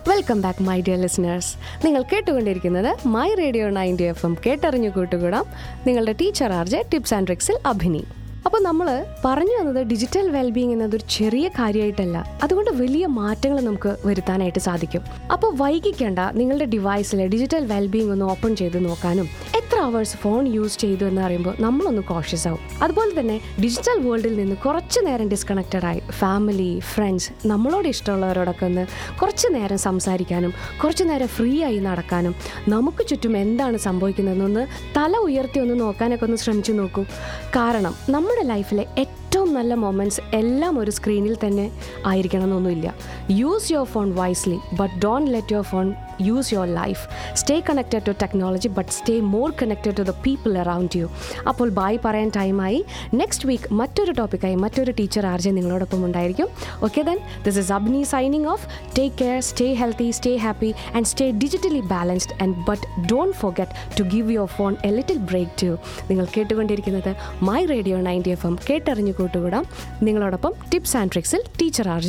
welcome back my dear listeners നിങ്ങൾ കേട്ടുകൊണ്ടിരിക്കുന്നത് my radio ninety F M കേട്ടറിഞ്ഞു കൂട്ടുകൂടാം നിങ്ങളുടെ ടീച്ചർ ആർജെ ടിപ്സ് ആൻഡ് ട്രിക്സിൽ അഭിനി അപ്പോൾ നമ്മൾ പറഞ്ഞു വന്നത് ഡിജിറ്റൽ വെൽബീങ് എന്നതൊരു ചെറിയ കാര്യമായിട്ടല്ല അതുകൊണ്ട് വലിയ മാറ്റങ്ങൾ നമുക്ക് വരുത്താനായിട്ട് സാധിക്കും അപ്പോൾ വൈകിക്കേണ്ട നിങ്ങളുടെ ഡിവൈസിലെ ഡിജിറ്റൽ വെൽബീങ് ഒന്ന് ഓപ്പൺ ചെയ്ത് നോക്കാനും എത്ര അവേഴ്സ് ഫോൺ യൂസ് ചെയ്തു എന്ന് അറിയുമ്പോൾ നമ്മളൊന്ന് കോഷ്യസ് ആവും അതുപോലെ തന്നെ ഡിജിറ്റൽ വേൾഡിൽ നിന്ന് കുറച്ച് നേരം ഡിസ്കണക്റ്റഡ് ആയി ഫാമിലി ഫ്രണ്ട്സ് നമ്മളോട് ഇഷ്ടമുള്ളവരോടൊക്കെ ഒന്ന് കുറച്ച് നേരം സംസാരിക്കാനും കുറച്ച് നേരം ഫ്രീ ആയി നടക്കാനും നമുക്ക് ചുറ്റും എന്താണ് സംഭവിക്കുന്നതെന്നൊന്ന് തല ഉയർത്തി ഒന്ന് നോക്കാനൊക്കെ ഒന്ന് ശ്രമിച്ചു നോക്കൂ കാരണം നമ്മുടെ ലൈഫിലെ ഏറ്റവും നല്ല മൊമെൻറ്റ്സ് എല്ലാം ഒരു സ്ക്രീനിൽ തന്നെ ആയിരിക്കണം എന്നൊന്നുമില്ല use your phone wisely but don't let your phone use your life stay connected to technology but stay more connected to the people around you അപ്പോൾ ബായ് പറയാൻ ടൈമായി നെക്സ്റ്റ് വീക്ക് മറ്റൊരു ടോപ്പിക്കായി മറ്റൊരു ടീച്ചർ ആർജെ നിങ്ങളോടൊപ്പം ഉണ്ടായിരിക്കും okay then this is Abhini signing off take care stay healthy stay happy and stay digitally balanced and but don't forget to give your phone a little break to നിങ്ങൾ കേട്ടുകൊണ്ടിരിക്കുന്നത് my radio ninety F M കേട്ടറിഞ്ഞു കൂട്ടുകൂടാം നിങ്ങളോടൊപ്പം tips and ട്രിക്സിൽ teacher RJ